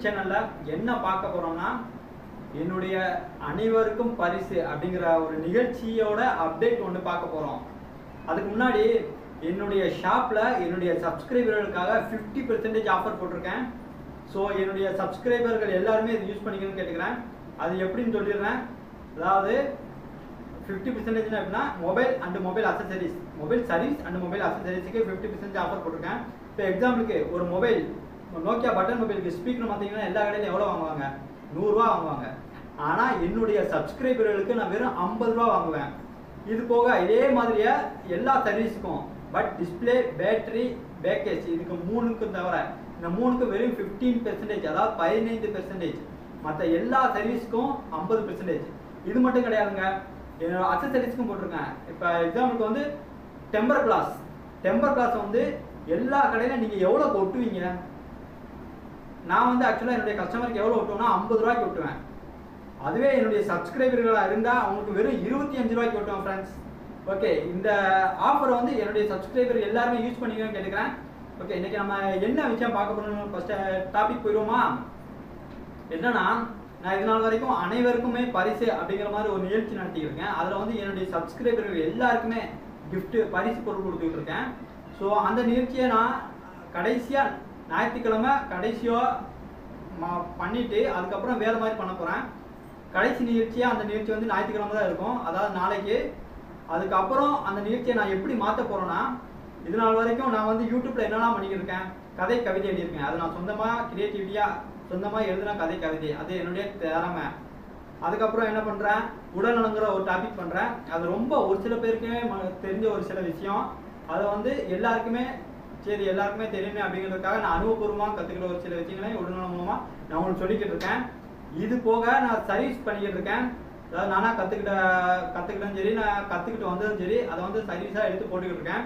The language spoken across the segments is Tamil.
சேனலில் என்ன பார்க்க போகிறோம்னா என்னுடைய அனைவருக்கும் பரிசு அப்படிங்கிற ஒரு நிகழ்ச்சியோட அப்டேட் ஒன்று பார்க்க போகிறோம் அதுக்கு முன்னாடி என்னுடைய ஷாப்பில் என்னுடைய சப்ஸ்கிரைபர்களுக்காக ஃபிஃப்டி பெர்சன்டேஜ் ஆஃபர் போட்டிருக்கேன் ஸோ என்னுடைய சப்ஸ்கிரைபர்கள் எல்லாருமே இது யூஸ் பண்ணிக்கணும்னு கேட்டுக்கிறேன் அது எப்படின்னு சொல்லிடுறேன் அதாவது ஃபிஃப்டி பர்சன்டேஜ் எப்படின்னா mobile and mobile accessories mobile service and mobile அசசரிஸுக்கு ஃபிஃப்டி பர்சன்டேஜ் ஆஃபர் போட்டிருக்கேன் இப்போ எக்ஸாம்பிளுக்கு ஒரு மொபைல் நோக்கியா பட்டன் மொபைலுக்கு ஸ்பீக்கர் பார்த்தீங்கன்னா எல்லா கடையிலும் எவ்வளோ வாங்குவாங்க நூறுரூவா வாங்குவாங்க ஆனால் என்னுடைய சப்ஸ்கிரைபர்களுக்கு நான் வெறும் ஐம்பது ரூபா வாங்குவேன் இது போக இதே மாதிரியே எல்லா சர்வீஸுக்கும் பட் டிஸ்பிளே பேட்டரி பேக்கேஜ் இதுக்கு மூணுக்கும் தவிர இந்த மூணுக்கு வெறும் ஃபிஃப்டீன் பெர்சன்டேஜ் அதாவது பதினைந்து பெர்சன்டேஜ் மற்ற எல்லா சர்வீஸ்க்கும் ஐம்பது பெர்சன்டேஜ் இது மட்டும் கிடையாதுங்க என்னோட அசசரிஸ்க்கும் போட்டிருக்கேன் இப்போ எக்ஸாம்பிளுக்கு வந்து டெம்பர் கிளாஸ் டெம்பர் கிளாஸ் வந்து எல்லா கடையிலும் நீங்கள் எவ்வளோ ஒட்டுவீங்க நான் வந்து ஆக்சுவலாக என்னுடைய கஸ்டமருக்கு எவ்வளோ ஒட்டுவேன்னா ஐம்பது ரூபாய்க்கு ஒட்டுவேன் அதுவே என்னுடைய சப்ஸ்கிரைபர்களாக இருந்தால் அவங்களுக்கு வெறும் இருபத்தி அஞ்சு ரூபாய்க்கு ஒட்டுவேன் ஃப்ரெண்ட்ஸ் ஓகே இந்த ஆஃபரை வந்து என்னுடைய சப்ஸ்கிரைபர் எல்லாருமே யூஸ் பண்ணிக்கணும்னு கேட்டுக்கிறேன் ஓகே இன்னைக்கு நம்ம என்ன விஷயம் பார்க்க போகிறோம் ஃபஸ்ட்டு டாபிக் போயிடுவோமா என்னன்னா நான் இது நாள் வரைக்கும் அனைவருக்குமே பரிசு அப்படிங்கிற மாதிரி ஒரு நிகழ்ச்சி நடத்திட்டு இருக்கேன் அதில் வந்து என்னுடைய சப்ஸ்கிரைபர்கள் எல்லாருக்குமே gift பரிசு பொருள் கொடுத்துட்டு இருக்கேன் ஸோ அந்த நிகழ்ச்சியை நான் கடைசியாக ஞாயிற்றுக்கிழமை கடைசியாக ம- பண்ணிட்டு அதுக்கப்புறம் வேறு மாதிரி பண்ண போகிறேன் கடைசி நிகழ்ச்சியாக அந்த நிகழ்ச்சி வந்து ஞாயிற்றுக்கிழமை தான் இருக்கும் அதாவது நாளைக்கு அதுக்கப்புறம் அந்த நிகழ்ச்சியை நான் எப்படி மாற்ற போகிறேன்னா இது நாள் வரைக்கும் நான் வந்து யூடியூப்ல என்னெல்லாம் பண்ணிக்கிட்டு இருக்கேன் கதை கவிதை எழுதியிருக்கேன் அது நான் சொந்தமாக கிரியேட்டிவிட்டியாக சொந்தமாக எழுதின கதை கவிதை அது என்னுடைய திறமை அதுக்கப்புறம் என்ன பண்ணுறேன் உடல்நலங்கிற ஒரு டாபிக் பண்ணுறேன் அது ரொம்ப ஒரு சில பேருக்குமே ம- தெரிஞ்ச ஒரு சில விஷயம் அதை வந்து எல்லாருக்குமே சரி எல்லாருக்குமே தெரியணும் அப்படிங்கிறதுக்காக நான் அனுபவபூர்வமாக கற்றுக்கிற ஒரு சில விஷயங்களையும் உடல்நலம் மூலமாக நான் உங்களுக்கு சொல்லிக்கிட்டு இருக்கேன் இது போக நான் சர்வீஸ் பண்ணிக்கிட்டு இருக்கேன் அதாவது நானாக கற்றுக்கிட்ட கற்றுக்கிட்டதும் சரி நான் கற்றுக்கிட்டு வந்ததும் சரி அதை வந்து சர்வீஸாக எடுத்து போட்டுக்கிட்டு இருக்கேன்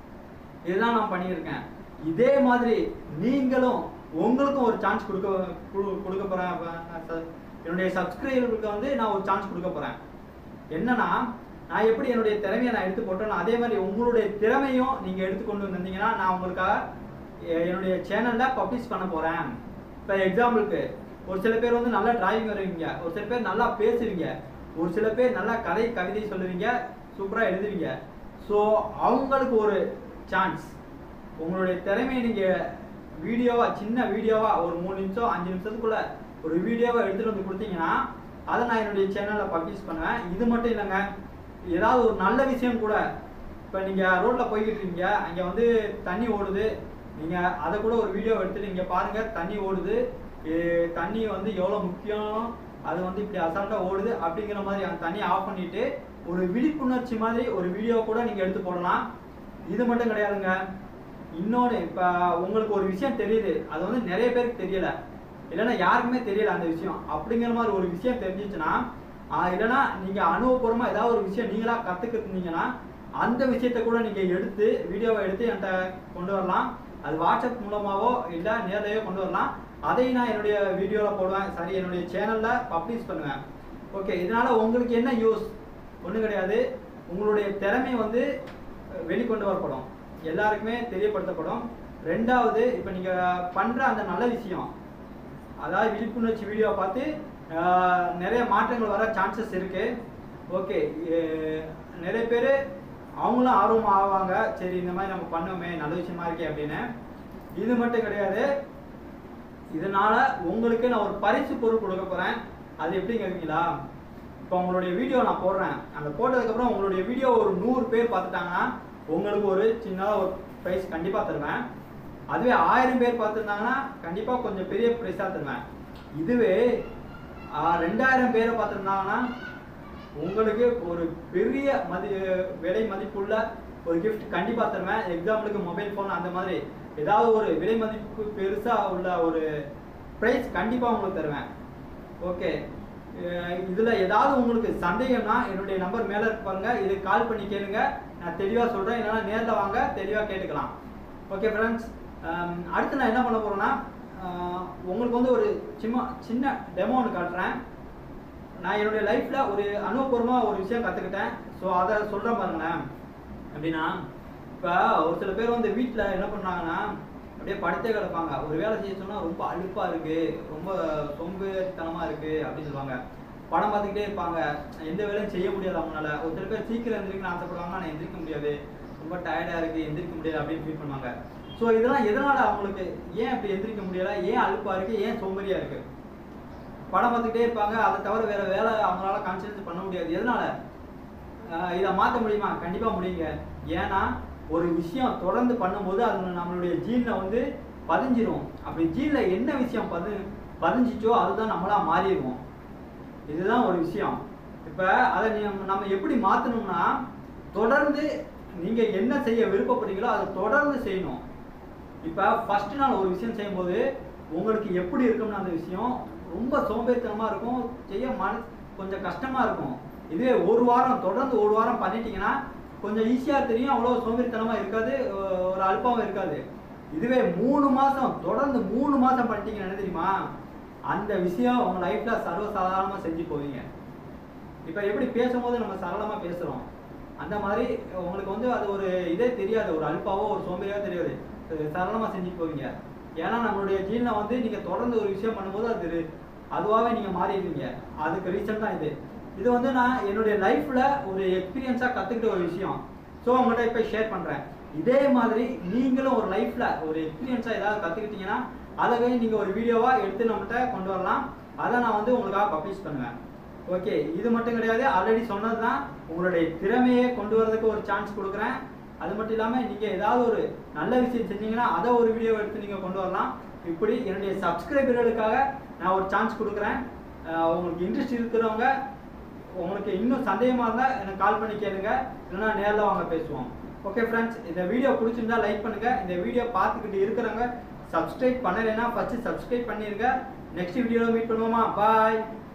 இதுதான் நான் பண்ணியிருக்கேன் இதே மாதிரி நீங்களும் உங்களுக்கும் ஒரு சான்ஸ் கொடுக்க குடு- கொடுக்க போறேன் அப்ப நான் ச- என்னுடைய சப்ஸ்கிரைபருக்கு வந்து நான் ஒரு சான்ஸ் கொடுக்க போறேன் என்னன்னா நான் எப்படி என்னுடைய திறமையை நான் எடுத்து போட்டேனோ அதே மாதிரி உங்களுடைய திறமையும் நீங்க எடுத்து கொண்டு வந்தீங்கன்னா நான் உங்களுக்காக எ- என்னுடைய சேனல்ல பப்ளிஷ் பண்ண போறேன் இப்போ எக்ஸாம்பிளுக்கு ஒரு சில பேர் வந்து நல்லா டிராயிங் வரைவீங்க ஒரு சில பேர் நல்லா பேசுவீங்க ஒரு சில பேர் நல்லா கதை கவிதை சொல்லுவீங்க சூப்பரா எழுதுவீங்க ஸோ அவங்களுக்கு ஒரு சான்ஸ் உங்களுடைய திறமையை நீங்க வீடியோவா சின்ன வீடியோவா ஒரு மூணு நிமிஷம் அஞ்சு நிமிஷத்துக்குள்ள ஒரு வீடியோவா எடுத்துட்டு வந்து கொடுத்தீங்கன்னா அதை நான் என்னுடைய சேனல்ல பப்ளிஷ் பண்ணுவேன் இது மட்டும் இல்லைங்க ஏதாவது ஒரு நல்ல விஷயம் கூட இப்போ நீங்க ரோட்ல போய்கிட்டு இருக்கீங்க அங்க வந்து தண்ணி ஓடுது நீங்க அதை கூட ஒரு வீடியோ எடுத்துட்டு இங்க பாருங்க தண்ணி ஓடுது ஏ, தண்ணி வந்து எவ்வளவு முக்கியம் அது வந்து இப்படி அசால்ட்டா ஓடுது அப்படிங்கிற மாதிரி அந்த தண்ணியை ஆஃப் பண்ணிட்டு ஒரு விழிப்புணர்ச்சி மாதிரி ஒரு வீடியோ கூட நீங்க எடுத்து போடலாம் இது மட்டும் கிடையாதுங்க இன்னொன்று இப்போ உங்களுக்கு ஒரு விஷயம் தெரியுது அது வந்து நிறைய பேருக்கு தெரியல இல்லைன்னா யாருக்குமே தெரியல அந்த விஷயம் அப்படிங்கிற மாதிரி ஒரு விஷயம் தெரிஞ்சிச்சுன்னா ஆஹ் இல்லைன்னா நீங்க அனுபவபூர்வமா ஏதாவது ஒரு விஷயம் நீங்களா கத்துக்கிட்டீங்கன்னா அந்த விஷயத்தை கூட நீங்க எடுத்து வீடியோவை எடுத்து என்கிட்ட கொண்டு வரலாம் அது வாட்ஸ்அப் மூலமாவோ இல்லை நேர்லயோ கொண்டு வரலாம் அதையும் நான் என்னுடைய வீடியோவில் போடுவேன் சரி என்னுடைய சேனலில் பப்ளிஷ் பண்ணுவேன் ஓகே இதனால உங்களுக்கு என்ன யூஸ் ஒன்றும் கிடையாது உங்களுடைய திறமை வந்து அஹ், வெளிக்கொண்டு வரப்படும் எல்லாருக்குமே தெரியப்படுத்தப்படும் ரெண்டாவது இப்போ நீங்கள் பண்ணுற அந்த நல்ல விஷயம் அதாவது விழிப்புணர்ச்சி வீடியோ பார்த்து ஆஹ், நிறைய மாற்றங்கள் வர சான்சஸ் இருக்கு ஓகே நிறைய பேர் அவங்களும் ஆர்வம் ஆவாங்க சரி இந்த மாதிரி நம்ம பண்ணோமே நல்ல விஷயமா இருக்கே அப்படின்னு இது மட்டும் கிடையாது இதனால உங்களுக்கு நான் ஒரு பரிசு பொருள் கொடுக்க போறேன் அது எப்படி கேட்குறீங்களா இப்போ உங்களுடைய வீடியோ நான் போடுறேன் அந்த போட்டதுக்கப்புறம் உங்களுடைய வீடியோ ஒரு நூறு பேர் பார்த்துட்டாங்கன்னா உங்களுக்கு ஒரு சின்னதாக ஒரு ப்ரைஸ் கண்டிப்பாக தருவேன் அதுவே ஆயிரம் பேர் பார்த்துருந்தாங்கன்னா கண்டிப்பாக கொஞ்சம் பெரிய ப்ரைஸாக தருவேன் இதுவே ஆஹ், ரெண்டாயிரம் பேரை பார்த்துருந்தாங்கன்னா உங்களுக்கு ஒரு பெரிய மதி விலை மதிப்புள்ள ஒரு gift கண்டிப்பாக தருவேன் எக்ஸாம்பிளுக்கு மொபைல் ஃபோன் அந்த மாதிரி ஏதாவது ஒரு விலை மதிப்பு பெருசாக உள்ள ஒரு ப்ரைஸ் கண்டிப்பாக உங்களுக்கு தருவேன் ஓகே இதில் ஏதாவது உங்களுக்கு சந்தேகம்னா என்னுடைய நம்பர் மேலே இருப்பாங்க இதுக்கு கால் பண்ணி கேளுங்க நான் தெளிவாக சொல்கிறேன் இல்லைன்னா நேரில் வாங்க தெளிவாக கேட்டுக்கலாம் ஓகே ஃப்ரெண்ட்ஸ் அடுத்து நான் என்ன பண்ண போகிறேன்னா உங்களுக்கு வந்து ஒரு சின்ன சின்ன டெமோ ஒன்று காட்டுறேன் நான் என்னுடைய லைஃப்பில் ஒரு அனுபவபூர்வமாக ஒரு விஷயம் கற்றுக்கிட்டேன் ஸோ அதை சொல்கிறேன் பாருங்களேன் அப்படின்னா இப்போ ஒரு சில பேர் வந்து வீட்டில் என்ன பண்ணுறாங்கன்னா அப்படியே படுத்தே கிடப்பாங்க ஒரு வேலை செய்ய சொன்னா ரொம்ப அலுப்பா இருக்கு ரொம்ப சோம்பேறித்தனமா இருக்கு அப்படின்னு சொல்லுவாங்க படம் பார்த்துக்கிட்டே இருப்பாங்க எந்த வேலையும் செய்ய முடியாது அவங்களால ஒரு சில பேர் சீக்கிரம் எந்திரிக்கணும்னு ஆசைப்படுவாங்க ஆனால் எந்திரிக்க முடியாது ரொம்ப டயர்டா இருக்கு எந்திரிக்க முடியாது அப்படின்னு ஃபீல் பண்ணுவாங்க ஸோ இதெல்லாம் எதனால அவங்களுக்கு ஏன் இப்படி எந்திரிக்க முடியல ஏன் அலுப்பா இருக்கு ஏன் சோம்பேறியா இருக்கு படம் பார்த்துக்கிட்டே இருப்பாங்க அதை தவிர வேற வேலை அவங்களால கான்சன்ட்ரேட் பண்ண முடியாது எதனால ஆஹ் இதை மாற்ற முடியுமா கண்டிப்பாக முடியுங்க ஏன்னா ஒரு விஷயம் தொடர்ந்து பண்ணும்போது அது நம்மளுடைய ஜீனில் வந்து பதிஞ்சிரும் அப்படி ஜீனில் என்ன விஷயம் பதி பதிஞ்சிச்சோ அதுதான் நம்மளா மாறிடுவோம் இதுதான் ஒரு விஷயம் இப்போ அதை நீ- நம்ம எப்படி மாற்றணும்னா தொடர்ந்து நீங்கள் என்ன செய்ய விருப்பப்படுறீங்களோ அதை தொடர்ந்து செய்யணும் இப்போ ஃபர்ஸ்ட் நாள் ஒரு விஷயம் செய்யும்போது உங்களுக்கு எப்படி இருக்கும்னு அந்த விஷயம் ரொம்ப சோம்பேறித்தனமாக இருக்கும் செய்ய மனசு கொஞ்சம் கஷ்டமாக இருக்கும் இதுவே ஒரு வாரம் தொடர்ந்து ஒரு வாரம் பண்ணிட்டீங்கன்னா கொஞ்சம் ஈஸியாக தெரியும் அவ்வளோ சோம்பேறித்தனமாக இருக்காது அஹ் ஒரு அல்பாவும் இருக்காது இதுவே மூணு மாதம் தொடர்ந்து மூணு மாதம் பண்ணிட்டீங்கன்னா என்ன தெரியுமா அந்த விஷயம் உங்கள் லைஃப்பில் சர்வசாதாரணமாக செஞ்சு போவீங்க இப்போ எப்படி பேசும்போது நம்ம சரளமாக பேசுகிறோம் அந்த மாதிரி உங்களுக்கு வந்து அது ஒரு இதே தெரியாது ஒரு அல்பாவோ ஒரு சோம்பேறியாவோ தெரியாது சரளமாக செஞ்சு போவீங்க ஏன்னா நம்மளுடைய ஜீனில் வந்து நீங்கள் தொடர்ந்து ஒரு விஷயம் பண்ணும்போது அது அதுவாகவே நீங்கள் மாறிடுவீங்க அதுக்கு ரீசன் தான் இது இது வந்து நான் என்னுடைய லைஃப்பில் ஒரு எக்ஸ்பீரியன்ஸாக கற்றுக்கிட்ட ஒரு விஷயம் ஸோ உங்கள்கிட்ட இப்போ ஷேர் பண்ணுறேன் இதே மாதிரி நீங்களும் ஒரு லைஃப்பில் ஒரு எக்ஸ்பீரியன்ஸாக ஏதாவது கற்றுக்கிட்டீங்கன்னா அதை நீங்கள் ஒரு வீடியோவாக எடுத்து நம்மகிட்ட கொண்டு வரலாம் அதை நான் வந்து உங்களுக்காக பப்ளிஷ் பண்ணுவேன் ஓகே இது மட்டும் கிடையாது ஆல்ரெடி சொன்னது தான் உங்களுடைய திறமையை கொண்டு வரதுக்கு ஒரு சான்ஸ் கொடுக்குறேன் அது மட்டும் இல்லாமல் நீங்கள் ஏதாவது ஒரு நல்ல விஷயம் செஞ்சீங்கன்னா அதை ஒரு வீடியோ எடுத்து நீங்கள் கொண்டு வரலாம் இப்படி என்னுடைய சப்ஸ்கிரைபர்களுக்காக நான் ஒரு சான்ஸ் கொடுக்குறேன் அஹ் உங்களுக்கு இன்ட்ரெஸ்ட் இருக்கிறவங்க உங்களுக்கு இன்னும் சந்தேகமாக இருந்தால் எனக்கு கால் பண்ணி கேளுங்க இல்லைன்னா நேரில் வாங்க பேசுவோம் ஓகே ஃப்ரெண்ட்ஸ் இந்த வீடியோ பிடிச்சிருந்தா லைக் பண்ணுங்கள் இந்த வீடியோ பார்த்துக்கிட்டு இருக்கிறவங்க சப்ஸ்கிரைப் பண்ணலைன்னா ஃபஸ்ட்டு சப்ஸ்கிரைப் பண்ணிடுங்க நெக்ஸ்ட் வீடியோவில் மீட் பண்ணுவோமா பாய்